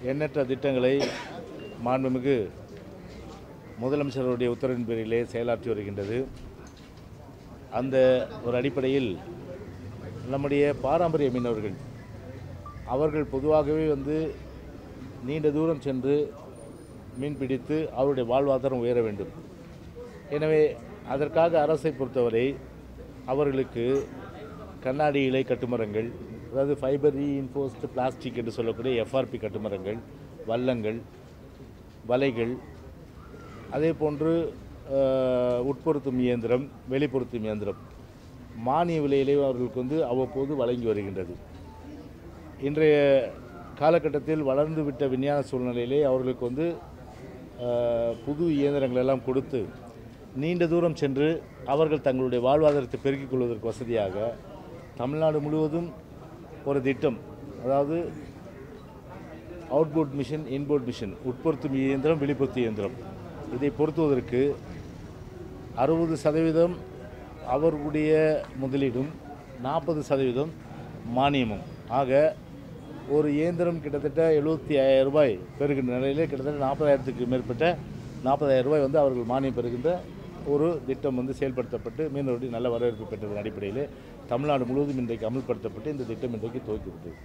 எண்ணற்ற திட்டங்களை மாண்புமிகு முதலமைச்சருடைய உத்தரவின் பேரிலே செயலாற்றி வருகின்றது அந்த ஒரு அடிப்படையில் நம்முடைய பாரம்பரிய மீனவர்கள் அவர்கள் பொதுவாகவே வந்து நீண்ட தூரம் சென்று மீன் பிடித்து அவருடைய வாழ்வாதாரம் உயர வேண்டும் எனவே அதற்காக அரசை பொறுத்தவரை அவர்களுக்கு கண்ணாடி இலை கட்டுமரங்கள் அதாவது ஃபைபர் ரீஇன்ஃபோர்ஸ்டு பிளாஸ்டிக் என்று சொல்லக்கூடிய எஃப்ஆர்பி கட்டுமரங்கள் வல்லங்கள் வலைகள் அதே போன்று அஹ், உட்பொருத்தும் இயந்திரம் வெளிப்பொருத்தும் இயந்திரம் மானிய விலையிலே அவர்களுக்கு வந்து அவ்வப்போது வழங்கி வருகின்றது இன்றைய காலகட்டத்தில் வளர்ந்து விட்ட விஞ்ஞான சூழ்நிலையிலே அவர்களுக்கு வந்து அஹ், புது இயந்திரங்கள் எல்லாம் கொடுத்து நீண்ட தூரம் சென்று அவர்கள் தங்களுடைய வாழ்வாதாரத்தை பெருக்கிக் கொள்வதற்கு வசதியாக தமிழ்நாடு முழுவதும் ஒரு திட்டம் அதாவது அவுட்போர்ட் மிஷின் இன்போர்ட் மிஷின் உட்பொருத்தும் இயந்திரம் வெளிப்பொருத்தும் இயந்திரம் இதை பொருத்துவதற்கு அறுபது சதவீதம் அவர்களுடைய முதலீடும் நாற்பது சதவீதம் மானியமும் ஆக ஒரு இயந்திரம் கிட்டத்தட்ட எழுபத்தி ஆயிரம் ரூபாய் பெறுகின்ற நிலையிலே கிட்டத்தட்ட நாற்பதாயிரத்துக்கு மேற்பட்ட நாற்பதாயிரம் ரூபாய் வந்து அவர்கள் மானியம் பெறுகின்ற ஒரு திட்டம் வந்து செயல்படுத்தப்பட்டு மீனவருடைய நல்ல வரவேற்பு பெற்றதன் அடிப்படையில் தமிழ்நாடு முழுவதும் இன்றைக்கு அமல்படுத்தப்பட்டு இந்த திட்டம் இன்றைக்கு துவக்கிவிட்டது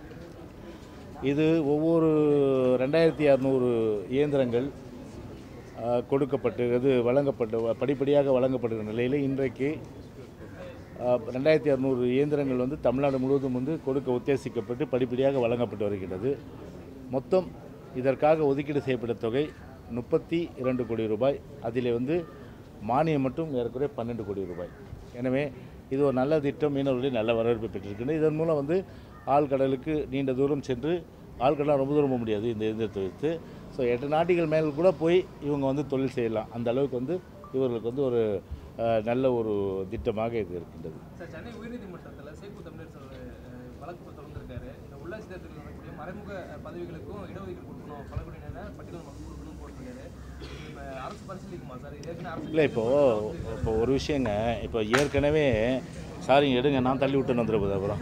இது ஒவ்வொரு ரெண்டாயிரத்தி அறநூறு இயந்திரங்கள் அஹ், கொடுக்கப்பட்டு அது வழங்கப்பட்டு வ- படிப்படியாக வழங்கப்படுகிற நிலையில் இன்றைக்கு அஹ், ரெண்டாயிரத்தி அறநூறு இயந்திரங்கள் வந்து தமிழ்நாடு முழுவதும் வந்து கொடுக்க உத்தேசிக்கப்பட்டு படிப்படியாக வழங்கப்பட்டு வருகின்றது மொத்தம் இதற்காக ஒதுக்கீடு செய்யப்பட்ட தொகை முப்பத்தி இரண்டு கோடி ரூபாய் அதிலே வந்து மானியம் மட்டும் ஏறக்குறைய பன்னெண்டு கோடி ரூபாய் எனவே இது ஒரு நல்ல திட்டம் மீனவர்களுடைய நல்ல வரவேற்பு பெற்றிருக்கின்றது இதன் மூலம் வந்து ஆழ்கடலுக்கு நீண்ட தூரம் சென்று ஆழ்கடலாம் ரொம்ப தூரம் போக முடியாது இந்த இயந்திரத்தை வைத்து ஸோ எட்டு நாட்டிகள் மேல் கூட போய் இவங்க வந்து தொழில் செய்யலாம் அந்த அளவுக்கு வந்து இவர்களுக்கு வந்து ஒரு அஹ், நல்ல ஒரு திட்டமாக இது இருக்கின்றது சார் சென்னை உயர்நீதிமன்றத்தில் சேப்பு தமிழரசர் அஹ், வழக்கு தொடர்ந்திருக்காரு இந்த உள்ளாட்சி தேர்தலில் வரக்கூடிய மறைமுக அஹ், பதவிகளுக்கும் இடஒதுக்கீடு கொடுக்கணும் பழங்குடியினர் பட்டியல் மக்கள் கொடுக்கணும்னு போட்டிருக்காரு இது, அஹ், அரசு பரிசீலிக்குமா சார் இது ஏற்கனவே அரசு இல்லை இப்போது இப்போ ஒரு விஷயங்க இப்போ ஏற்கனவே சாரிங்க எடுங்க நான் தள்ளி விட்டுன்னு வந்துட போகுது அப்புறம்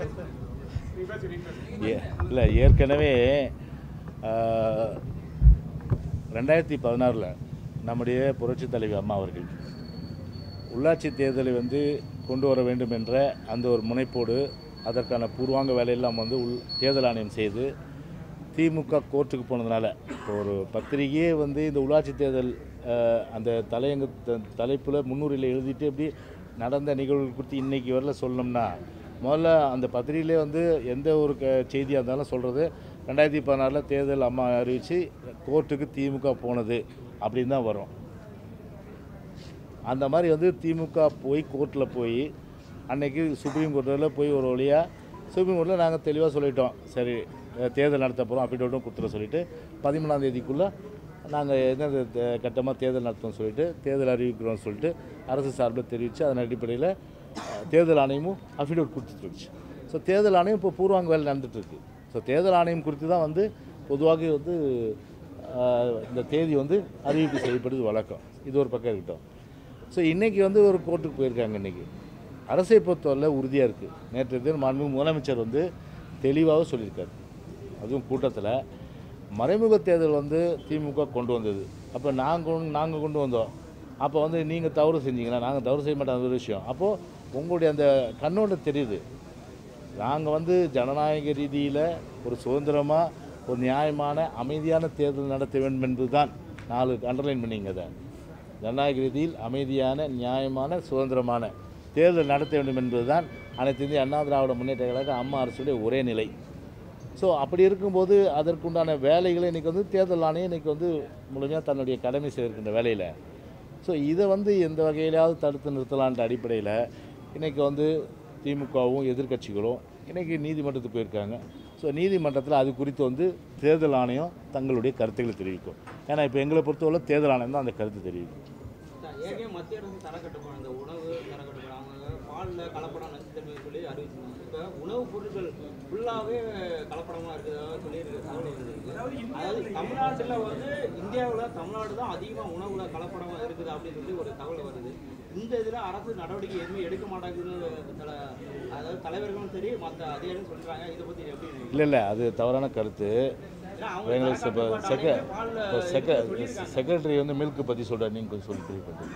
ஏ- இல்லை ஏற்கனவே ஆஹ், ரெண்டாயிரத்தி பதினாறில் நம்முடைய புரட்சித் தலைவி அம்மா அவர்கள் உள்ளாட்சி தேர்தலை வந்து கொண்டு வர வேண்டும் என்ற அந்த ஒரு முனைப்போடு அதற்கான பூர்வாங்க வேலையெல்லாம் வந்து உள் தேர்தல் ஆணையம் செய்து திமுக கோர்ட்டுக்கு போனதுனால இப்போ ஒரு பத்திரிகையே வந்து இந்த உள்ளாட்சி தேர்தல் அஹ், அந்த தலையங்க தலைப்பில் முன்னுரையில் எழுதிட்டு எப்படி நடந்த நிகழ்வுகள் குறித்து இன்றைக்கி வரல சொல்லணும்னா முதல்ல அந்த பத்திரிகையிலே வந்து எந்த ஒரு க செய்தியாக இருந்தாலும் சொல்கிறது ரெண்டாயிரத்தி பதினாறில் தேர்தல் அம்மா அறிவித்து கோர்ட்டுக்கு திமுக போனது அப்படின்னு தான் வரும் அந்த மாதிரி வந்து திமுக போய் கோர்ட்டில் போய் அன்னைக்கு சுப்ரீம் கோர்ட்டில் போய் ஒரு வழியாக சுப்ரீம் கோர்ட்டில் நாங்கள் தெளிவாக சொல்லிட்டோம் சரி அஹ், தேர்தல் நடத்த போகிறோம் அஃபிடவிட்டும் கொடுத்துட சொல்லிட்டு பதிமூணாம் தேதிக்குள்ளே நாங்கள் என்ன கட்டமாக தேர்தல் நடத்தோம்னு சொல்லிட்டு தேர்தல் அறிவிக்கிறோம்னு சொல்லிட்டு அரசு சார்பில் தெரிவித்து அதன் அடிப்படையில் அஹ், தேர்தல் ஆணையமும் அஃபிடவிட் கொடுத்துருச்சு ஸோ தேர்தல் ஆணையம் இப்போ பூர்வாங்க வேலை நடந்துட்டுருக்கு ஸோ தேர்தல் ஆணையம் குறித்து தான் வந்து பொதுவாக வந்து அஹ், இந்த தேதி வந்து அறிவிப்பு செய்யப்படுது வழக்கம் இது ஒரு பக்கம் இருக்கட்டும் ஸோ இன்றைக்கி வந்து ஒரு கோர்ட்டுக்கு போயிருக்காங்க இன்றைக்கி அரசை பொறுத்தவரை உறுதியாக இருக்குது நேற்று தினம் மாண்பு முதலமைச்சர் வந்து தெளிவாக சொல்லியிருக்காரு அதுவும் கூட்டத்தில் மறைமுக தேர்தல் வந்து திமுக கொண்டு வந்தது அப்போ நாங்கள் நாங்கள் கொண்டு வந்தோம் அப்போ வந்து நீங்கள் தவறு செஞ்சீங்களா நாங்கள் தவறு செய்ய மாட்டோம் அது ஒரு விஷயம் அப்போது உங்களுடைய அந்த கண்ணோட்டம் தெரியுது நாங்கள் வந்து ஜனநாயக ரீதியில் ஒரு சுதந்திரமாக ஒரு நியாயமான அமைதியான தேர்தல் நடத்த வேண்டும் என்பதுதான் நாலு அண்டர்லைன் பண்ணிங்க அதை ஜனநாயக ரீதியில் அமைதியான நியாயமான சுதந்திரமான தேர்தல் நடத்த வேண்டும் என்பதுதான் அனைத்து இந்திய அண்ணா திராவிட முன்னேற்ற கழக அம்மா அரசுடைய ஒரே நிலை ஸோ அப்படி இருக்கும்போது அதற்குண்டான வேலைகளை இன்றைக்கி வந்து தேர்தல் ஆணையம் இன்றைக்கி வந்து முழுமையாக தன்னுடைய கடமை செய்திருக்கின்ற வேலையில் ஸோ இதை வந்து எந்த வகையிலாவது தடுத்து நிறுத்தலான்ற அடிப்படையில் இன்றைக்கி வந்து திமுகவும் எதிர்க்கட்சிகளும் இன்றைக்கி நீதிமன்றத்துக்கு போயிருக்காங்க ஸோ நீதிமன்றத்தில் அது குறித்து வந்து தேர்தல் ஆணையம் தங்களுடைய கருத்துக்களை தெரிவிக்கும் ஏன்னா இப்போ எங்களை பொறுத்தவரை தேர்தல் ஆணையம் தான் அந்த கருத்து தெரிவிக்கும் ஏற்கனவே மத்திய அரசு தரக்கட்டுப்பாடு இந்த உணவு தரக்கட்டுப்பாடு அவங்க பாலில் கலப்படம் நச்சுத்தன்மை சொல்லி அறிவிச்சிருந்தாங்க இப்போ உணவுப் பொருட்கள் ஃபுல்லாகவே கலப்படமாக இருக்கிறதா சொல்லி தகவல் வந்துருக்கு அதாவது தமிழ்நாட்டில் வந்து இந்தியாவில் தமிழ்நாடு தான் அதிகமாக உணவுல கலப்படமாக இருக்குது அப்படின்னு சொல்லி ஒரு தகவல் வருது இந்த இதில் அரசு நடவடிக்கை எதுவுமே எடுக்க மாட்டாங்குன்னு சில அதாவது தலைவர்களும் சரி மற்ற அதிகாரிகளும் சொல்கிறாங்க இதை பற்றி எப்படி இல்லை இல்லை அது தவறான கருத்து ஏன்னா அவங்க எங்களுக்கு இப்போ தரக்கட்டுப்பாடு செக அன்னைக்கே பால்ல இப்போ செக சொல்லியிருக்காங்க. செக்ரட்டரி வந்து மில்க் பற்றி சொல்கிறார் நீங்கள் கொஞ்சம் சொல்லி தெரிய சொல்லு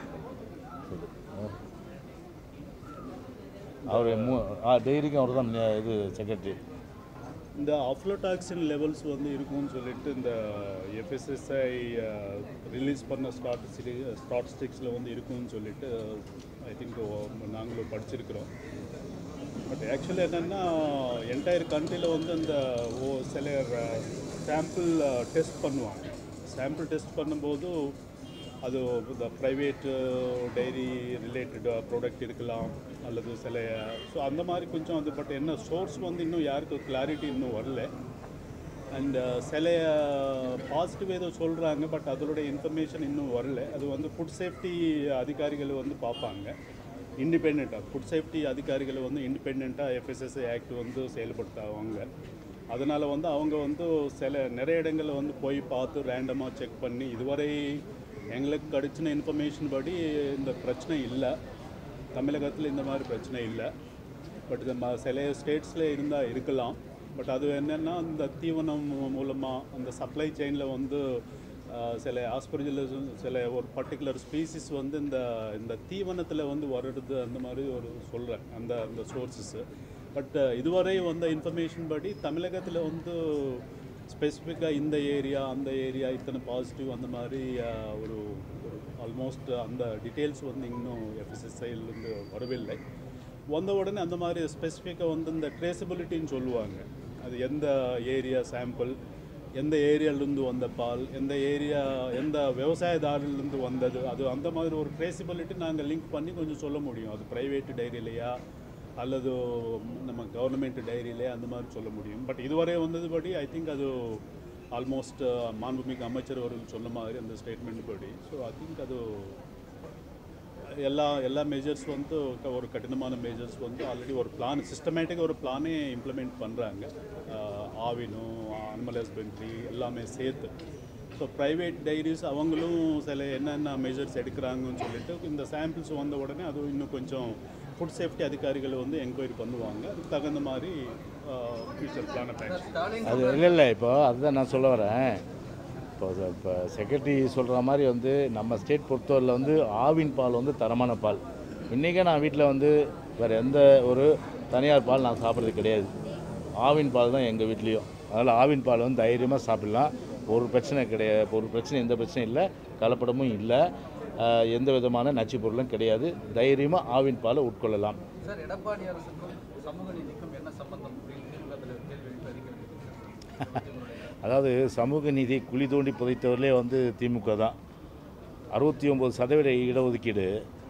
அவர் மூ டெய்ரிக்கும் அவர் தான் இது செக்ரட்டரி இந்த அஃப்லோடாக்சின் லெவல்ஸ் வந்து இருக்கும்னு சொல்லிட்டு இந்த எஃப்எஸ்எஸ்ஐ ரிலீஸ் பண்ண ஸ்டாட் ஸ்டாட்டிஸ்டிக்ஸில் வந்து இருக்கும்னு சொல்லிட்டு ஐ திங்க் நாங்களும் படிச்சிருக்கிறோம் பட் ஆக்சுவலி என்னென்னா என்டையர் கண்ட்ரியில் வந்து அந்த ஓ சில சாம்பிள் டெஸ்ட் பண்ணுவாங்க சாம்பிள் டெஸ்ட் பண்ணும்போது அது இந்த ப்ரைவேட் டைரி ரிலேட்டட் ப்ராடக்ட் இருக்கலாம் அல்லது சில ஸோ அந்த மாதிரி கொஞ்சம் அது பட் என்ன சோர்ஸ் வந்து இன்னும் யாருக்கு கிளாரிட்டி இன்னும் வரல அண்ட் சில பாசிட்டிவ் ஏதோ சொல்கிறாங்க பட் அதோடைய இன்ஃபர்மேஷன் இன்னும் வரல அது வந்து ஃபுட் சேஃப்டி அதிகாரிகள் வந்து பார்ப்பாங்க இண்டிபெண்ட்டாக ஃபுட் சேஃப்டி அதிகாரிகள் வந்து இண்டிபெண்ட்டாக எஃப்எஸ்எஸ்ஐ ஆக்ட் வந்து செயல்படுத்துவாங்க அதனால் வந்து அவங்க வந்து சில நிறைய இடங்களில் வந்து போய் பார்த்து ரேண்டமாக செக் பண்ணி இதுவரை எங்களுக்கு கிடைச்சின இன்ஃபர்மேஷன் படி இந்த பிரச்சனை இல்லை தமிழகத்தில் இந்த மாதிரி பிரச்சனை இல்லை பட் இது ம- சில ஸ்டேட்ஸில் இருந்தால் இருக்கலாம் பட் அது என்னென்னா இந்த தீவனம் மூலமாக அந்த சப்ளை செயினில் வந்து ஆஹ், சில ஆஸ்பரிஜில் சில ஒரு பர்டிகுலர் ஸ்பீசிஸ் வந்து இந்த இந்த தீவனத்தில் வந்து வருது அந்த மாதிரி ஒரு சொல்கிறேன் அந்த அந்த சோர்ஸஸ் பட் இதுவரை வந்த இன்ஃபர்மேஷன் படி தமிழகத்தில் வந்து ஸ்பெசிஃபிக்காக இந்த ஏரியா அந்த ஏரியா இத்தனை பாசிட்டிவ் அந்த மாதிரி ஆஹ், ஒரு ஒரு ஆல்மோஸ்ட் அந்த டீட்டெயில்ஸ் வந்து இன்னும் எஃப்எஸ்எஸ்ஐலேருந்து வரவில்லை வந்த உடனே அந்த மாதிரி ஸ்பெசிஃபிக்காக வந்து இந்த ட்ரேசபிலிட்டின்னு சொல்லுவாங்க அது எந்த ஏரியா சாம்பிள் எந்த ஏரியாலேருந்து வந்த பால் எந்த ஏரியா எந்த விவசாயதாரிலிருந்து வந்தது அது அந்த மாதிரி ஒரு ட்ரேசபிலிட்டி நாங்கள் லிங்க் பண்ணி கொஞ்சம் சொல்ல முடியும் அது ப்ரைவேட் டைரியிலையா அல்லது நம்ம கவர்மெண்ட் டைரியிலே அந்த மாதிரி சொல்ல முடியும் பட் இதுவரை வந்தது படி ஐ திங்க் அது ஆல்மோஸ்ட் மாண்புமிகு அமைச்சர் அவர்கள் சொன்ன மாதிரி அந்த ஸ்டேட்மெண்ட் படி ஸோ ஐ திங்க் அது எல்லா எல்லா மெஜர்ஸ் வந்து க- ஒரு கடினமான மெஜர்ஸ் வந்து ஆல்ரெடி ஒரு பிளான் சிஸ்டமேட்டிக் ஒரு பிளானே இம்ப்ளிமெண்ட் பண்ணுறாங்க ஆவினும் அனிமல் ஹஸ்பண்ட்ரி எல்லாமே சேர்த்து ஸோ ப்ரைவேட் டைரிஸ் அவங்களும் சில என்னென்ன மெஜர்ஸ் எடுக்கிறாங்கன்னு சொல்லிட்டு இந்த சாம்பிள்ஸ் வந்த உடனே அது இன்னும் கொஞ்சம் ஃபுட் சேஃப்டி அதிகாரிகள் வந்து என்கொயரி பண்ணுவாங்க அதுக்கு தகுந்த மாதிரி ஃபியூச்சர் பிளான் ஆக்ஷன் அது இல்லை இல்லை இப்போ அதுதான் நான் சொல்ல வரேன் இப்போ அது- இப்போ செக்ரட்டரி சொல்கிற மாதிரி வந்து நம்ம ஸ்டேட் பொறுத்தவரையில் வந்து ஆவின் பால் வந்து தரமான பால் இன்றைக்கே நான் வீட்டில் வந்து வேறு எந்த ஒரு தனியார் பால் நான் சாப்பிட்றது கிடையாது ஆவின் பால் தான் எங்கள் வீட்லேயும் அதனால் ஆவின் பால் வந்து தைரியமாக சாப்பிடலாம் ஒரு பிரச்சனை கிடையாது ஒரு பிரச்சனை எந்த பிரச்சனையும் இல்லை கலப்படமும் இல்லை ஆஹ், எந்த விதமான நச்சு பொருளும் கிடையாது தைரியமாக ஆவின் பாலை உட்கொள்ளலாம் சார் எடப்பாடி அரசுக்கும் சமூக நீதிக்கும் என்ன சம்பந்தம் அப்படின்னு திமுக தலைவர் கேள்வி எழுப்பி அறிக்கை விடுத்திருக்காரு. அதாவது சமூக நீதி குழி தோண்டி புதைத்தவர்களே வந்து திமுக தான் அறுபத்தி ஒம்பது சதவீத இடஒதுக்கீடு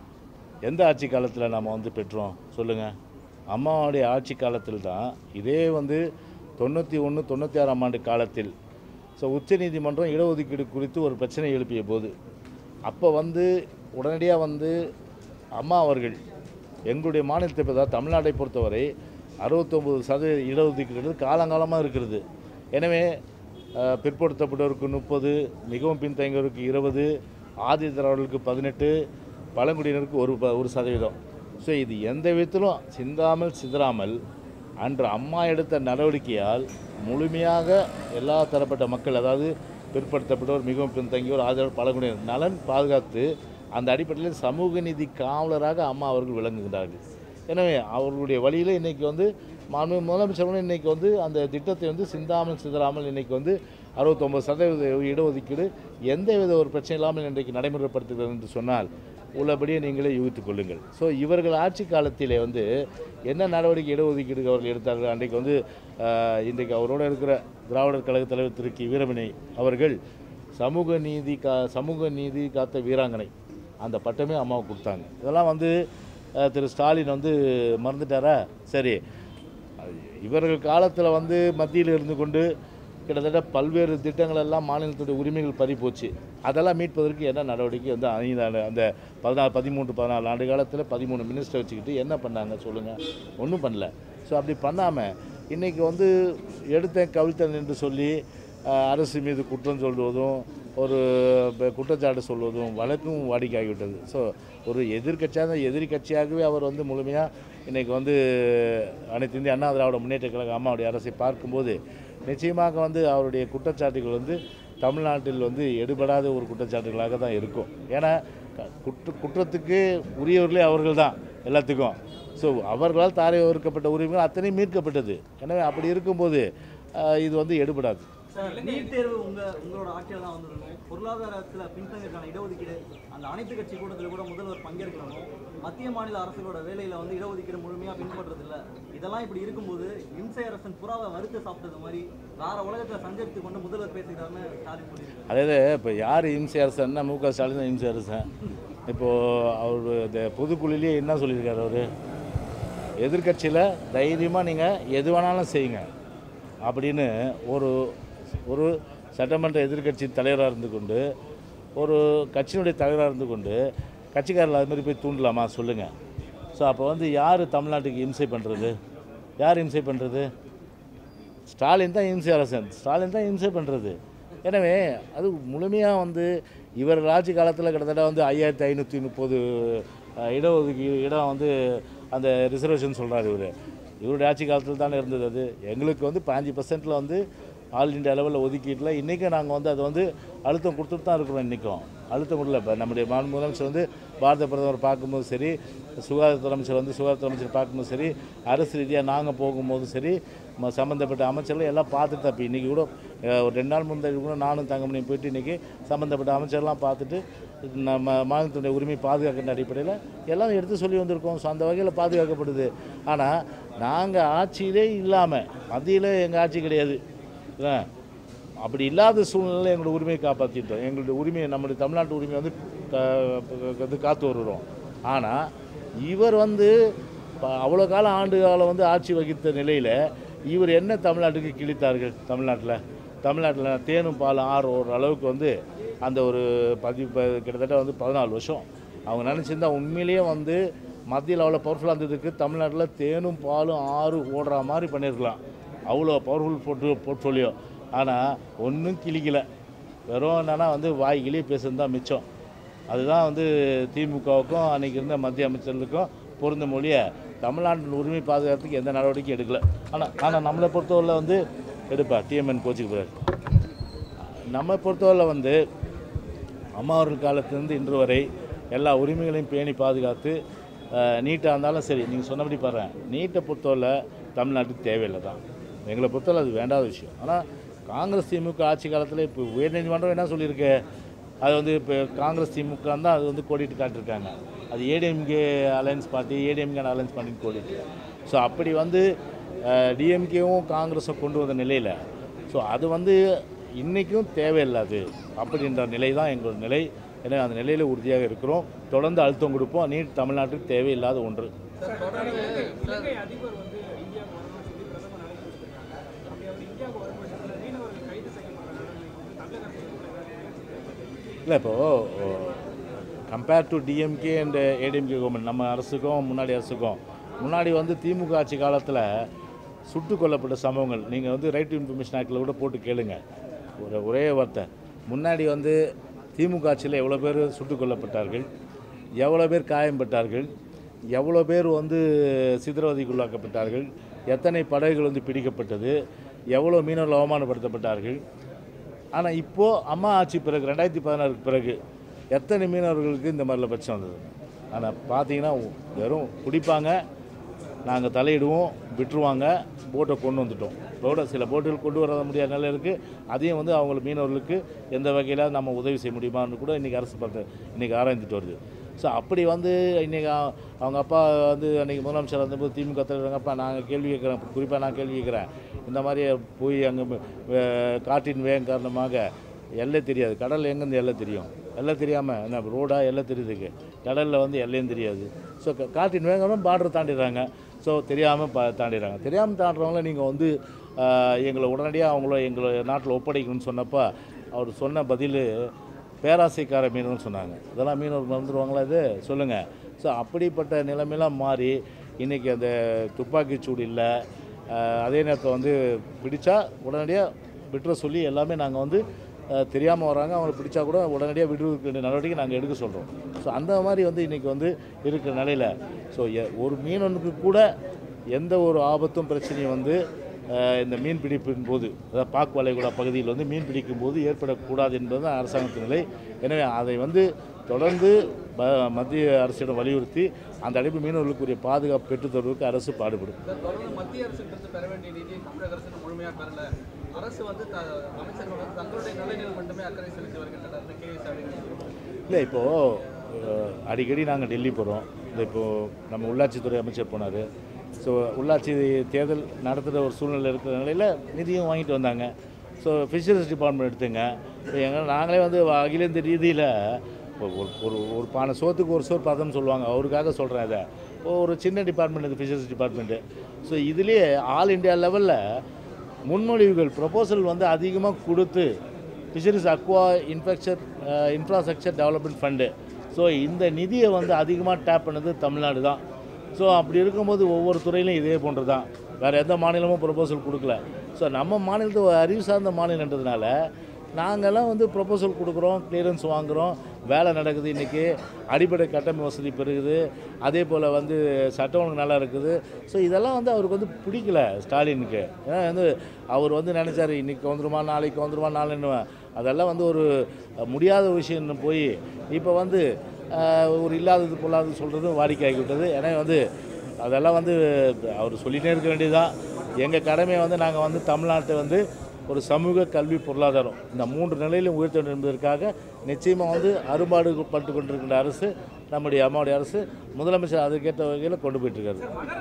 எந்த ஆட்சி காலத்தில் நாம் வந்து பெற்றோம் சொல்லுங்கள் அம்மாவுடைய ஆட்சி காலத்தில் தான் இதே வந்து தொண்ணூற்றி ஒன்று தொண்ணூற்றி ஆறாம் ஆண்டு காலத்தில் ஸோ உச்சநீதிமன்றம் இடஒதுக்கீடு குறித்து ஒரு பிரச்சனை எழுப்பிய போது அப்போ வந்து உடனடியாக வந்து அம்மா அவர்கள் எங்களுடைய மாநிலத்தை இப்போ தமிழ்நாட்டை பொறுத்தவரை அறுபத்தொம்பது சதவீத இடஒதுக்கீடு காலங்காலமாக இருக்கிறது எனவே அஹ், பிற்படுத்தப்பட்டவருக்கு முப்பது மிகவும் பின்தங்கியவருக்கு இருபது ஆதி திராவிடர்களுக்கு பதினெட்டு பழங்குடியினருக்கு ஒரு ப- ஒரு சதவீதம் ஸோ இது எந்த விதத்திலும் சிந்தாமல் சிதறாமல் அன்று அம்மா எடுத்த நடவடிக்கையால் முழுமையாக எல்லா தரப்பட்ட மக்கள் அதாவது பிற்படுத்தப்பட்டோர் மிகவும் பின்தங்கியோர் ஆதரவு பழங்குடியினர் நலன் பாதுகாத்து அந்த அடிப்படையில் சமூக நீதி காவலராக அம்மா அவர்கள் விளங்குகிறார்கள் எனவே அவர்களுடைய வழியில் இன்றைக்கி வந்து மாண்பு முதலமைச்சர் இன்றைக்கி வந்து அந்த திட்டத்தை வந்து சிந்தாமல் சிதறாமல் இன்றைக்கி வந்து அறுபத்தொம்பது சதவீத இடஒதுக்கீடு எந்தவித ஒரு பிரச்சனை இல்லாமல் இன்றைக்கு நடைமுறைப்படுத்துகிறது என்று சொன்னால் உள்ளபடியே நீங்களே யூகித்துக் கொள்ளுங்கள் ஸோ இவர்கள் ஆட்சி காலத்திலே வந்து என்ன நடவடிக்கை இடஒதுக்கீடு அவர்கள் எடுத்தார்கள் அன்றைக்கு வந்து ஆஹ், இன்றைக்கு அவரோட இருக்கிற திராவிடர் கழக தலைவர் திரு கி வீரமணி அவர்கள் சமூக நீதி கா சமூக நீதி காத்த வீராங்கனை அந்த பட்டமே அம்மாவுக்கு கொடுத்தாங்க இதெல்லாம் வந்து ஆஹ், திரு ஸ்டாலின் வந்து மறந்துட்டாரா சரி அது இவர்கள் காலத்தில் வந்து மத்தியில் இருந்து கொண்டு கிட்டத்தட்ட பல்வேறு திட்டங்கள் எல்லாம் மாநிலத்துடைய உரிமைகள் பறி போச்சு அதெல்லாம் மீட்பதற்கு என்ன நடவடிக்கை வந்து ஐந்து ஆண்டு அந்த பதினாலு பதிமூன்று பதினாலு ஆண்டு காலத்தில் பதிமூணு மினிஸ்டர் வச்சுக்கிட்டு என்ன பண்ணாங்க சொல்லுங்கள் ஒன்றும் பண்ணல ஸோ அப்படி பண்ணாமல் இன்றைக்கி வந்து எடுத்தேன் கவிழ்த்தேன் என்று சொல்லி ஆஹ், அரசு மீது குற்றம் சொல்வதும் ஒரு ப- குற்றச்சாட்டு சொல்வதும் வழக்கும் வாடிக்கையாகிவிட்டது ஸோ ஒரு எதிர்க்கட்சியாக எதிரி கட்சியாகவே அவர் வந்து முழுமையாக இன்றைக்கி வந்து அனைத்து இந்திய அண்ணா திராவிட முன்னேற்ற கழக அம்மாவுடைய அரசை பார்க்கும்போது நிச்சயமாக வந்து அவருடைய குற்றச்சாட்டுகள் வந்து தமிழ்நாட்டில் வந்து எடுபடாத ஒரு குற்றச்சாட்டுகளாக தான் இருக்கும் ஏன்னா க- குற்ற குற்றத்துக்கு உரியவர்களே அவர்கள் தான் எல்லாத்துக்கும் ஸோ அவர்களால் தாரை ஒதுக்கப்பட்ட உரிமைகள் அத்தனையும் மீட்கப்பட்டது எனவே அப்படி இருக்கும்போது ஆஹ், இது வந்து எடுபடாது சார் நீட் தேர்வு உங்க உங்களோட ஆட்சியில் தான் வந்திருக்கும் பொருளாதாரத்தில் பின்தங்கியிருக்கான இடஒதுக்கீடு அந்த அனைத்து கட்சி கூட்டத்தில் கூட முதல்வர் பங்கேற்கணும் மத்திய மாநில அரசுகளோட வேலையில வந்து இடஒதுக்கீடு முழுமையாக பின்பற்றுறது இல்ல இதெல்லாம் இப்படி இருக்கும்போது இம்சை அரசன் புறாவை வறுத்து சாப்பிட்டது மாதிரி வேற உலகத்துல சஞ்சரித்து கொண்டு முதல்வர் பேசுகிறாருன்னு ஸ்டாலின் சொல்லியிருக்காரு அதாவது இப்போ யார் இம்சை அரசன்னா மு க ஸ்டாலின் தான் இம்சை அரசன் இப்போது அவர் இந்த பொதுக்குழுலேயே என்ன சொல்லியிருக்காரு அவர் எதிர்க்கட்சியில் தைரியமாக நீங்கள் எது வேணாலும் செய்யுங்க அப்படின்னு ஒரு ஒரு சட்டமன்ற எதிர்க்கட்சி தலைவராக இருந்து கொண்டு ஒரு கட்சியினுடைய தலைவராக இருந்து கொண்டு கட்சிக்காரர்கள் அது மாதிரி போய் தூண்டலாமா சொல்லுங்கள் ஸோ அப்போ வந்து யார் தமிழ்நாட்டுக்கு இம்சை பண்ணுறது யார் இம்சை பண்ணுறது ஸ்டாலின் தான் இம்சை அரசன் ஸ்டாலின் தான் இம்சை பண்ணுறது எனவே அது முழுமையாக வந்து இவர் ஆட்சி காலத்தில் கிட்டத்தட்ட வந்து ஐயாயிரத்தி ஐநூற்றி முப்பது இடஒதுக்கீடு இடம் வந்து அந்த ரிசர்வேஷன் சொல்கிறார் இவர் இவருடைய ஆட்சி காலத்தில் தானே இருந்தது அது எங்களுக்கு வந்து பாஞ்சு பர்சன்ட்டில் வந்து ஆல் இண்டியா லெவலில் ஒதுக்கீட்டில் இன்றைக்கும் நாங்கள் வந்து அதை வந்து அழுத்தம் கொடுத்துட்டு தான் இருக்கிறோம் இன்றைக்கும் அழுத்தம் கொடுக்கல இப்போ நம்முடைய மாநில முதலமைச்சர் வந்து பாரத பிரதமர் பார்க்கும்போது சரி சுகாதாரத்துறை அமைச்சர் வந்து சுகாதாரத்துறை அமைச்சர் பார்க்கும்போது சரி அரசு ரீதியாக நாங்கள் போகும்போதும் சரி ம- சம்மந்தப்பட்ட அமைச்சர்கள் எல்லாம் பார்த்துட்டு தான் இப்போ இன்றைக்கி கூட அஹ், ஒரு ரெண்டு நாள் முந்தைய கூட நானும் தங்கமணியும் போயிட்டு இன்றைக்கி சம்மந்தப்பட்ட அமைச்சர்லாம் பார்த்துட்டு நம்ம மாநிலத்தினுடைய உரிமை பாதுகாக்கின்ற அடிப்படையில் எல்லாம் எடுத்து சொல்லி வந்திருக்கோம் ஸோ அந்த வகையில் பாதுகாக்கப்படுது ஆனால் நாங்கள் ஆட்சியிலே இல்லாமல் மத்தியில் எங்கள் ஆட்சி கிடையாது என்ன? அப்படி இல்லாத சூழ்நிலையில் எங்களோட உரிமையை காப்பாற்றிட்டோம் எங்களுடைய உரிமையை நம்முடைய தமிழ்நாட்டு உரிமையை வந்து கா- வந்து காத்து வருகிறோம் ஆனால் இவர் வந்து ப- அவ்வளோ காலம் ஆண்டு காலம் வந்து ஆட்சி வகித்த நிலையில் இவர் என்ன தமிழ்நாட்டுக்கு கிழித்தார்கள் தமிழ்நாட்டில் தமிழ்நாட்டில் தேனும் பாலும் ஆறு ஒரு அளவுக்கு வந்து அந்த ஒரு பதி ப- கிட்டத்தட்ட வந்து பதினாலு வருஷம் அவங்க நினச்சிருந்தா உண்மையிலேயே வந்து மத்திய லெவலில் பவர்ஃபுல்லாக இருந்ததுக்கு தமிழ்நாட்டில் தேனும் பாலும் ஆறு ஓடுற மாதிரி பண்ணியிருக்கலாம் அவ்வளோ பவர்ஃபுல் போர்ட்டு போர்ட்ஃபோலியோ ஆனால் ஒன்றும் கிளிக்கல வெறும் என்னன்னா வந்து வாய் கிளியே பேசுறது தான் மிச்சம் அதுதான் வந்து திமுகவுக்கும் அன்றைக்கி இருந்த மத்திய அமைச்சர்களுக்கும் பொருந்த மொழிய தமிழ்நாட்டின் உரிமை பாதுகாக்கிறதுக்கு எந்த நடவடிக்கையும் எடுக்கல ஆனால் ஆனால் நம்மளை பொறுத்தவரையில் வந்து எடுப்பா டிஎம்என் கோச்சுக்கு போகிறார் நம்ம பொறுத்தவரையில் வந்து அம்மா அவர்கள் காலத்திலிருந்து இன்று வரை எல்லா உரிமைகளையும் பேணி பாதுகாத்து நீட்டாக இருந்தாலும் சரி நீங்கள் சொன்னபடி பாருங்க நீட்டை பொறுத்தவரை தமிழ்நாட்டுக்கு தேவையில்லை தான் எங்களை பொறுத்தவரை அது வேண்டாத விஷயம் ஆனால் காங்கிரஸ் திமுக ஆட்சி காலத்தில் இப்போ உயர்நீதிமன்றம் என்ன சொல்லியிருக்கு அது வந்து இப்போ காங்கிரஸ் திமுக தான் அது வந்து கோடிட்டு காட்டியிருக்காங்க அது ADMK alliance party ADMK alliance பார்ட்டின்னு கோடிட்டு ஸோ அப்படி வந்து டிஎம்கேவும் காங்கிரஸும் கொண்டு வந்த நிலையில் ஸோ அது வந்து இன்றைக்கும் தேவையில்லாது அப்படின்ற நிலை தான் எங்களோட நிலை எனவே அந்த நிலையில் உறுதியாக இருக்கிறோம் தொடர்ந்து அழுத்தம் கொடுப்போம் நீட் தமிழ்நாட்டுக்கு தேவையில்லாத ஒன்று இலங்கை அதிபர் வந்து இந்தியாவுக்கு வரணும்னு சொல்லி பிரதமர் அழைப்பு விடுத்திருக்காங்க அப்படி அவர் இந்தியாவுக்கு வரும்போது மீனவர்கள் கைது செய்யப்படுற நடவடிக்கை வந்து தமிழக அரசு கூட ஏதாவது இல்லை இப்போது compare to DMK and ADMK government நம்ம அரசுக்கும் முன்னாடி அரசுக்கும் முன்னாடி வந்து திமுக ஆட்சி காலத்தில் சுட்டுக் கொல்லப்பட்ட சம்பவங்கள் நீங்கள் வந்து ரைட் டு இன்ஃபர்மேஷன் ஆக்டில் கூட போட்டு கேளுங்க ஒரு ஒரே வார்த்தை முன்னாடி வந்து திமுக ஆட்சியில் எவ்வளோ பேர் சுட்டுக் கொல்லப்பட்டார்கள் எவ்வளோ பேர் காயம்பட்டார்கள் எவ்வளோ பேர் வந்து சித்திரவதைக்குள்ளாக்கப்பட்டார்கள் எத்தனை படகுகள் வந்து பிடிக்கப்பட்டது எவ்வளோ மீனவர்கள் அவமானப்படுத்தப்பட்டார்கள் ஆனால் இப்போது அம்மா ஆட்சி பிறகு ரெண்டாயிரத்தி பதினாறுக்கு பிறகு எத்தனை மீனவர்களுக்கு இந்த மாதிரிலாம் பிரச்சனை வந்தது ஆனால் பார்த்தீங்கன்னா வெறும் பிடிப்பாங்க நாங்கள் தலையிடுவோம் விட்டுருவாங்க போட்டை கொண்டு வந்துட்டோம் போட சில போட்டுகள் கொண்டு வர முடியாத நிலை இருக்குது அதையும் வந்து அவங்க மீனவர்களுக்கு எந்த வகையில் நம்ம உதவி செய்ய முடியுமான்னு கூட இன்றைக்கி அரசு பார்த்து இன்றைக்கி ஆராய்ந்துட்டு வருது ஸோ அப்படி வந்து இன்றைக்கி அவங்க அப்பா வந்து அன்றைக்கி முதலமைச்சர் வந்தபோது திமுக தலைவர் அப்பா நாங்கள் கேள்வி கேட்குறேன் குறிப்பாக நான் கேள்வி கேட்குறேன் இந்த மாதிரி போய் அங்கே காற்றின் வேகம் காரணமாக எல்லை தெரியாது கடல் எங்கேருந்து எல்லை தெரியும் எல்லை தெரியாமல் என்ன ரோடா எல்லை தெரியுதுக்கு கடலில் வந்து எல்லையும் தெரியாது ஸோ காற்றின் வேகம் பார்டர் தாண்டிடுறாங்க ஸோ தெரியாமல் பா தாண்டிடுறாங்க தெரியாமல் தாண்டுறவங்கள நீங்கள் வந்து ஆஹ், எங்களை உடனடியாக அவங்கள எங்களை நாட்டில் ஒப்படைக்கணும்னு சொன்னப்போ அவர் சொன்ன பதில் பேராசைக்கார மீனவர்னு சொன்னாங்க இதெல்லாம் மீனவர் மறந்துடுவாங்களா இது சொல்லுங்கள் ஸோ அப்படிப்பட்ட நிலைமையெல்லாம் மாறி இன்றைக்கி அந்த துப்பாக்கி சூடு இல்லை ஆஹ், அதே நேரத்தில் வந்து பிடிச்சா உடனடியாக விட்டுற சொல்லி எல்லாமே நாங்கள் வந்து தெரியாமல் வராங்க அவங்களை பிடிச்சா கூட உடனடியாக விடுவதற்கு வேண்டிய நடவடிக்கை நாங்கள் எடுக்க சொல்கிறோம் ஸோ அந்த மாதிரி வந்து இன்றைக்கி வந்து இருக்கிற நிலையில் ஸோ ஒரு மீனவனுக்கு கூட எந்த ஒரு ஆபத்தும் பிரச்சனையும் வந்து அஹ், இந்த மீன் பிடிப்பின் போது அதாவது பாக் வளைகுடா பகுதியில் வந்து மீன் பிடிக்கும் போது ஏற்படக்கூடாது என்பது தான் அரசாங்கத்தின் நிலை எனவே அதை வந்து தொடர்ந்து ப- மத்திய அரசிடம் வலியுறுத்தி அந்த அடைப்பு மீனவர்களுக்குரிய பாதுகாப்பு பெற்றுத் தருவதற்கு அரசு பாடுபடும் சார் தொடர்ந்து மத்திய அரசுக்கு பெற வேண்டிய நிதியை தமிழக அரசு முழுமையாக பெறல அரசு வந்து த அமைச்சர்கள் வந்து தங்களுடைய நலனில் மட்டுமே அக்கறை செலுத்தி வருகின்றனர் கே எஸ் இல்லை இப்போது அடிக்கடி நாங்கள் டெல்லி போகிறோம் இந்த இப்போது நம்ம உள்ளாட்சித்துறை அமைச்சர் போனார் ஸோ உள்ளாட்சி தேர்தல் நடத்துகிற ஒரு சூழ்நிலை இருக்கிற நிலையில் நிதியும் வாங்கிட்டு வந்தாங்க ஸோ ஃபிஷரிஸ் டிபார்ட்மெண்ட் எடுத்துங்க இப்போ எங்கள் நாங்களே வந்து அகில இந்திய ரீதியில் ஒரு ஒரு ஒரு பானை சோத்துக்கு ஒரு சோறு பதம்னு சொல்லுவாங்க அவருக்காக சொல்கிறேன் இதை ஒரு சின்ன டிபார்ட்மெண்ட் இது ஃபிஷரிஸ் டிபார்ட்மெண்ட்டு ஸோ இதுலேயே ஆல் இந்தியா லெவலில் முன்மொழிவுகள் ப்ரொபோசல் வந்து அதிகமாக கொடுத்து fisheries aqua infrastructure infrastructure development fund so இந்த நிதியை வந்து அதிகமாக டேப் பண்ணது தமிழ்நாடு தான் ஸோ அப்படி இருக்கும்போது ஒவ்வொரு துறையிலும் இதே போன்று தான் வேறு எந்த மாநிலமும் ப்ரொபோசல் கொடுக்கல ஸோ நம்ம மாநிலத்து ஒரு அறிவு சார்ந்த மாநிலன்றதுனால நாங்கள்லாம் வந்து ப்ரொபோசல் கொடுக்குறோம் கிளியரன்ஸ் வாங்குகிறோம் வேலை நடக்குது இன்றைக்கி அடிப்படை கட்டமைப்பு வசதி பெருகுது அதே போல் வந்து சட்டம் ஒழுங்கு நல்லா இருக்குது ஸோ இதெல்லாம் வந்து அவருக்கு வந்து பிடிக்கல ஸ்டாலினுக்கு ஏன்னா வந்து அவர் வந்து நினச்சாரு இன்றைக்கி வந்துருமா நாளைக்கு வந்துருமா நாளைன்னு அதெல்லாம் வந்து ஒரு அஹ், முடியாத விஷயம்னு போய் இப்போ வந்து அஹ், ஒரு இல்லாதது பொல்லாதது சொல்கிறது வாடிக்கையாகி விட்டது ஏன்னா வந்து அதெல்லாம் வந்து அவர் சொல்லிகிட்டே இருக்க வேண்டியதுதான் எங்கள் கடமையை வந்து நாங்கள் வந்து தமிழ்நாட்டை வந்து ஒரு சமூக கல்வி பொருளாதாரம் இந்த மூன்று நிலையிலும் உயர்த்த வேண்டும் என்பதற்காக நிச்சயமாக வந்து அறுபாடு பட்டு கொண்டிருக்கின்ற அரசு நம்முடைய அம்மாவுடைய அரசு முதலமைச்சர் அதுக்கேற்ற வகையில் கொண்டு போயிட்டுருக்காரு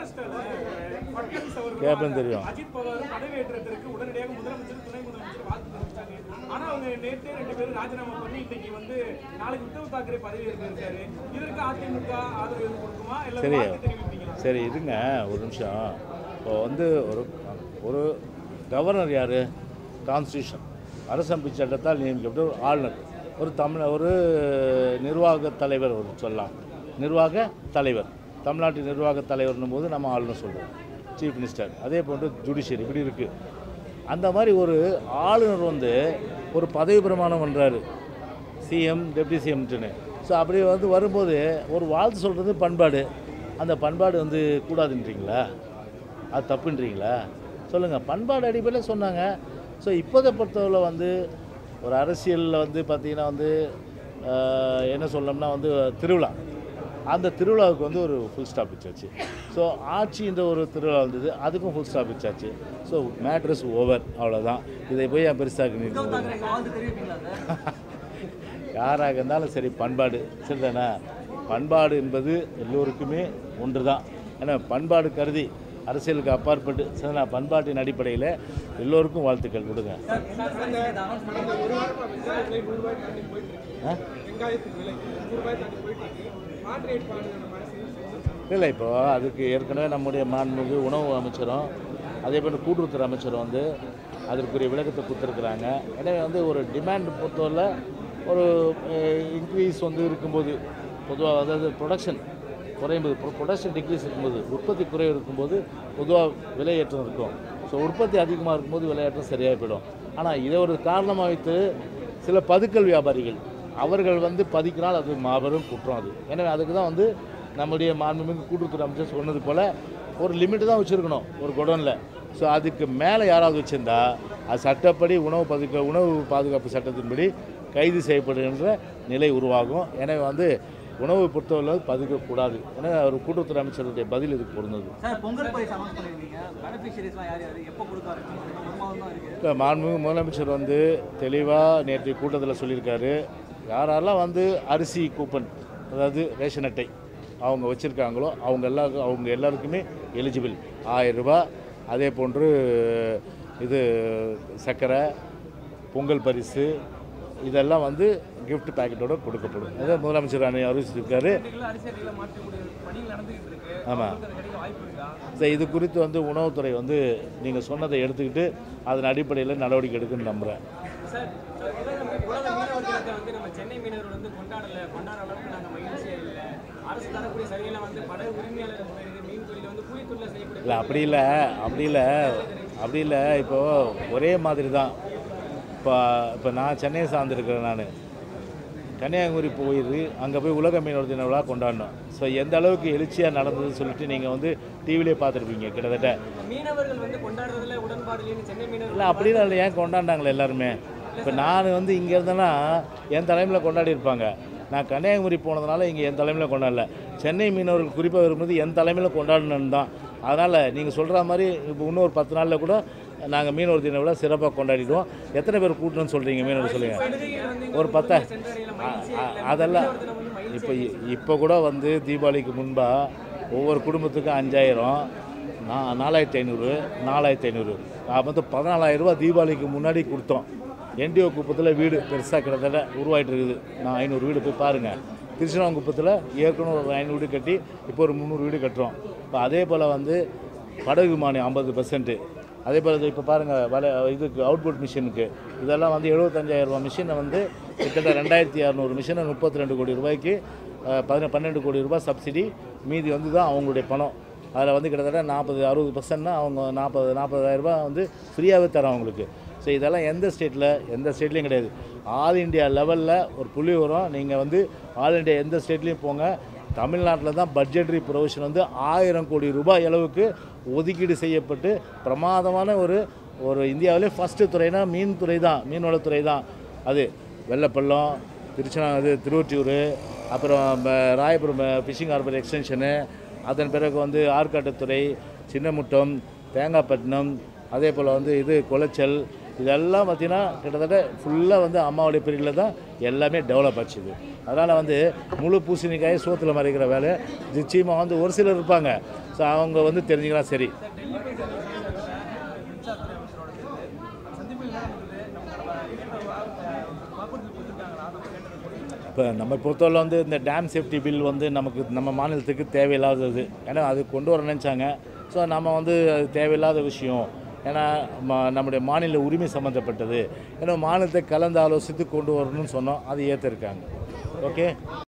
கேட்பேன்னு தெரியும் அஜித் பவார் பதவியேற்றதற்கு உடனடியாக முதலமைச்சர் துணை முதலமைச்சர் வாழ்த்து தெரிவிச்சாங்க ஆனா அவங்க நேற்றே ரெண்டு பேரும் ராஜினாமா பண்ணி இன்னைக்கு வந்து நாளைக்கு உத்தவ் தாக்கரே பதவி இருக்காரு இதற்கு அதிமுக ஆதரவு எதுவும் கொடுக்குமா இல்ல சரி வாழ்த்து தெரிவிப்பீங்களா சரி இருங்க ஒரு நிமிஷம் இப்போ வந்து ஒரு ஒரு கவர்னர் யார் கான்ஸ்டியூஷன் அரசமைப்பு சட்டத்தால் நியமிக்கப்பட்ட ஒரு ஆளுநர் ஒரு தமிழ் ஒரு நிர்வாக தலைவர் ஒரு சொல்லலாம் நிர்வாக தலைவர் தமிழ்நாட்டு நிர்வாக தலைவர்னும் போது நம்ம ஆளுநர் சொல்கிறோம் சீஃப் மினிஸ்டர் அதே போன்று ஜுடிஷியரி இப்படி இருக்குது அந்த மாதிரி ஒரு ஆளுநர் வந்து ஒரு பதவி பிரமாணம் பண்ணுறாரு சிஎம் டெப்டி சிஎம்ட்டுன்னு ஸோ அப்படி வந்து வரும்போது ஒரு வாழ்த்து சொல்கிறது பண்பாடு அந்த பண்பாடு வந்து கூடாதுன்றீங்களா அது தப்புன்றீங்களா சொல்லுங்கள் பண்பாடு அடிப்படையில் சொன்னாங்க ஸோ இப்போதை பொறுத்தவரை வந்து ஒரு அரசியலில் வந்து பார்த்திங்கன்னா வந்து ஆஹ், என்ன சொல்லணும்னா வந்து திருவிழா அந்த திருவிழாவுக்கு வந்து ஒரு ஃபுல் ஸ்டாப் வச்சாச்சு ஸோ ஆட்சின்ற ஒரு திருவிழா வந்தது அதுக்கும் ஃபுல் ஸ்டாப் வச்சாச்சு ஸோ மேட்ரஸ் ஓவர் அவ்வளோதான் இதை போய் என் பெருசாக உத்தவ் நிறுத்தி தாக்கரேக்கு வாழ்த்து தெரிவிப்பீங்களா சார் யாராக இருந்தாலும் சரி பண்பாடு சரிதானே பண்பாடு என்பது எல்லோருக்குமே ஒன்று தான் ஏன்னா பண்பாடு கருதி அரசியலுக்கு அப்பாற்பட்டு சரிண்ணா பண்பாட்டின் அடிப்படையில் எல்லோருக்கும் வாழ்த்துக்கள் கொடுங்க சார் சார் சார் இந்த அனௌன்ஸ்மெண்ட் ஒரு வாரமா வெங்காய விலை நூறு ரூபாய் தாண்டி போயிட்டு இருக்கு ஆ? வெங்காயத்துக்கு விலை நூறு ரூபாய் தாண்டி போயிட்டு இருக்கு மாற்று ஏற்பாடு நம்ம அரசு செஞ்சு இல்லை இப்போ அதுக்கு ஏற்கனவே நம்முடைய மாண்புமிகு உணவு அமைச்சரும் அதே போல் கூட்டுறவுத்துறை அமைச்சரும் வந்து அதற்குரிய விளக்கத்தை கொடுத்துருக்குறாங்க எனவே வந்து ஒரு டிமாண்ட் பொறுத்தவரை ஒரு இன்க்ரீஸ் வந்து இருக்கும்போது பொதுவாக அதாவது ப்ரொடக்ஷன் குறையும்போது ப்ரொடக்ஷன் டிக்ரீஸ் இருக்கும்போது உற்பத்தி குறைவு இருக்கும்போது பொதுவாக விலையேற்றம் இருக்கும் ஸோ உற்பத்தி அதிகமாக இருக்கும்போது விலையேற்றம் சரியாக போயிடும் ஆனால் இதை ஒரு காரணமாக வைத்து சில பதுக்கல் வியாபாரிகள் அவர்கள் வந்து பதிக்கினால் அது மாபெரும் குற்றம் அது எனவே அதுக்கு தான் வந்து நம்முடைய மாண்புமிகு கூட்டுறவுத்துறை அமைச்சர் சொன்னது போல் ஒரு லிமிட்டு தான் வச்சுருக்கணும் ஒரு குடோனில் ஸோ அதுக்கு மேலே யாராவது வச்சுருந்தா அது சட்டப்படி உணவு பதுக்க உணவு பாதுகாப்பு சட்டத்தின்படி கைது செய்யப்படுகின்ற நிலை உருவாகும் எனவே வந்து உணவு பொறுத்தவரை பதுக்கக்கூடாது எனவே அவர் கூட்டுறவுத்துறை அமைச்சருடைய பதில் இதுக்கு பொருந்தது சார் பொங்கல் பரிசு அனௌன்ஸ் பண்ணிருக்கீங்க பெனிஃபிஷரிஸ்லாம் யார் யார் எப்போ கொடுக்க ஆரம்பிச்சீங்க ஒரு மாதம் தான் இருக்கு இப்போ மாண்புமிகு முதலமைச்சர் வந்து தெளிவாக நேற்று கூட்டத்தில் சொல்லியிருக்காரு யாரெல்லாம் வந்து அரிசி கூப்பன் அதாவது ரேஷன் அட்டை அவங்க வச்சுருக்காங்களோ அவங்க எல்லாருக்கும் அவங்க எல்லாருக்குமே எலிஜிபிள் ஆயிரம் ரூபாய் அதே போன்று இது சர்க்கரை பொங்கல் பரிசு இதெல்லாம் வந்து gift பேக்கெட்டோட கொடுக்கப்படும் அதாவது முதலமைச்சர் அணி அறிவிச்சிருக்காரு கிலோ அரிசி அடியில் மாற்றக்கூடிய பணிகள் நடந்துகிட்டு இருக்கு ஆமாம் அது கிடைக்க வாய்ப்பு இருக்கா ஸோ இது குறித்து வந்து உணவுத்துறை வந்து நீங்கள் சொன்னதை எடுத்துக்கிட்டு அதன் அடிப்படையில் நடவடிக்கை எடுக்குன்னு நம்புகிறேன் சார் உலக உலக மீனவர் தினத்தை வந்து நம்ம சென்னை மீனவர் வந்து கொண்டாடல கொண்டாட அளவுக்கு நாங்கள் மகிழ்ச்சியா இல்லை அரசு தரக்கூடிய சலுகைலாம் வந்து படகு உரிமையாளர் மீது மீன் தொழில வந்து கூலித்தொழில செய்யக்கூடிய இல்லை அப்படி இல்லை அப்படி இல்லை அப்படி இல்லை இப்போது ஒரே மாதிரி தான் இப்போ இப்போ நான் சென்னையை சார்ந்திருக்கிறேன் நான் கன்னியாகுமரி போயிரு அங்கே போய் உலக மீனவர் தின விழா கொண்டாடினோம் ஸோ எந்த அளவுக்கு எழுச்சியாக நடந்ததுன்னு சொல்லிட்டு நீங்கள் வந்து டிவிலே பார்த்துருப்பீங்க கிட்டத்தட்ட மீனவர்கள் வந்து கொண்டாடுறதுல உடன்பாடு இல்லைன்னு சென்னை மீனவர்கள் இல்லை அப்படிலாம் இல்லை ஏன் கொண்டாடினாங்களே எல்லாருமே இப்போ நான் வந்து இங்கே இருந்தேன்னா என் தலைமையில் கொண்டாடி இருப்பாங்க நான் கன்னியாகுமரி போனதுனால இங்கே என் தலைமையில் கொண்டாடல சென்னை மீனவர்கள் குறிப்பாக வரும்போது என் தலைமையில் கொண்டாடணுன்னு தான் அதனால் நீங்கள் சொல்கிற மாதிரி இப்போ இன்னொரு பத்து நாளில் கூட நாங்கள் மீனவர் தின விழா சிறப்பாக கொண்டாடிடுவோம் எத்தனை பேர் கூட்டணும்னு சொல்கிறீங்க மீனவர் சொல்லுங்கள் ஒரு பத்தா அ- அ- அதெல்லாம் இப்போ இப்போ கூட வந்து தீபாவளிக்கு முன்பாக ஒவ்வொரு குடும்பத்துக்கும் அஞ்சாயிரம் நா நாலாயிரத்தி ஐநூறு நாலாயிரத்தி ஐநூறு வந்து பதினாலாயிரரூபா தீபாவளிக்கு முன்னாடி கொடுத்தோம் என்டிஓ குப்பத்தில் வீடு பெருசாக கிட்டத்தட்ட உருவாயிட்டு இருக்குது நான் ஐநூறு வீடு போய் பாருங்கள் திருச்சிராங்குப்பத்தில் ஏற்கனவே ஒரு ஐநூறு வீடு கட்டி இப்போ ஒரு முந்நூறு வீடு கட்டுறோம் இப்போ அதே போல் வந்து படகு மானியம் ஐம்பது பர்சன்ட்டு அதே போல் இப்போ பாருங்கள் வலை இதுக்கு அவுட்புட் மிஷினுக்கு இதெல்லாம் வந்து 75000 ரூபா மிஷினை வந்து கிட்டத்தட்ட ரெண்டாயிரத்தி இரநூறு மிஷினை முப்பத்தி ரெண்டு கோடி ரூபாய்க்கு பதின பன்னெண்டு கோடி ரூபாய் சப்சிடி மீதி வந்து தான் அவங்களுடைய பணம் அதில் வந்து கிட்டத்தட்ட நாற்பது அறுபது பர்சன்ட்னா அவங்க நாற்பது நாற்பதாயிரரூபா வந்து ஃப்ரீயாகவே தரோம் அவங்களுக்கு ஸோ இதெல்லாம் எந்த ஸ்டேட்டில் எந்த ஸ்டேட்லேயும் கிடையாது ஆல் இந்தியா லெவலில் ஒரு புள்ளி வரும் நீங்கள் வந்து ஆல் இந்தியா எந்த ஸ்டேட்லேயும் போங்க தமிழ்நாட்டில் தான் பட்ஜெட்டரி ப்ரொவிஷன் வந்து ஆயிரம் கோடி ரூபாய் அளவுக்கு ஒதுக்கீடு செய்யப்பட்டு பிரமாதமான ஒரு ஒரு இந்தியாவிலே ஃபஸ்ட்டு துறைனா மீன் துறை தான் மீன்வளத்துறை தான் அது வெள்ளப்பள்ளம் திருச்சனா இது திருவொற்றியூர் அப்புறம் ப- ராயபுரம் ஃபிஷிங் ஹார்பர் எக்ஸ்டென்ஷனு அதன் பிறகு வந்து ஆற்காட்டுத்துறை சின்னமுட்டம் தேங்காய்பட்டினம் அதே போல் வந்து இது குளச்சல் இதெல்லாம் பார்த்திங்கன்னா கிட்டத்தட்ட ஃபுல்லாக வந்து அம்மாவுடைய பீரியடில் தான் எல்லாமே டெவலப் ஆச்சு இது அதனால் வந்து முழு பூசணிக்காயை சோத்தில் மறைக்கிற வேலை நிச்சயமாக வந்து ஒரு சிலர் இருப்பாங்க ஸோ அவங்க வந்து தெரிஞ்சுக்கலாம் சரி இப்போ நம்ம பொறுத்தவரை வந்து இந்த டேம் சேஃப்டி பில் வந்து நமக்கு நம்ம மாநிலத்துக்கு தேவையில்லாதது ஏன்னா அது கொண்டு வர நினச்சாங்க ஸோ நம்ம வந்து அது தேவையில்லாத விஷயம் ஏன்னா ம- நம்முடைய மாநில உரிமை சம்மந்தப்பட்டது ஏன்னா மாநிலத்தை கலந்து ஆலோசித்து கொண்டு வரணும்னு சொன்னோம் அது ஏற்றிருக்காங்க ஓகே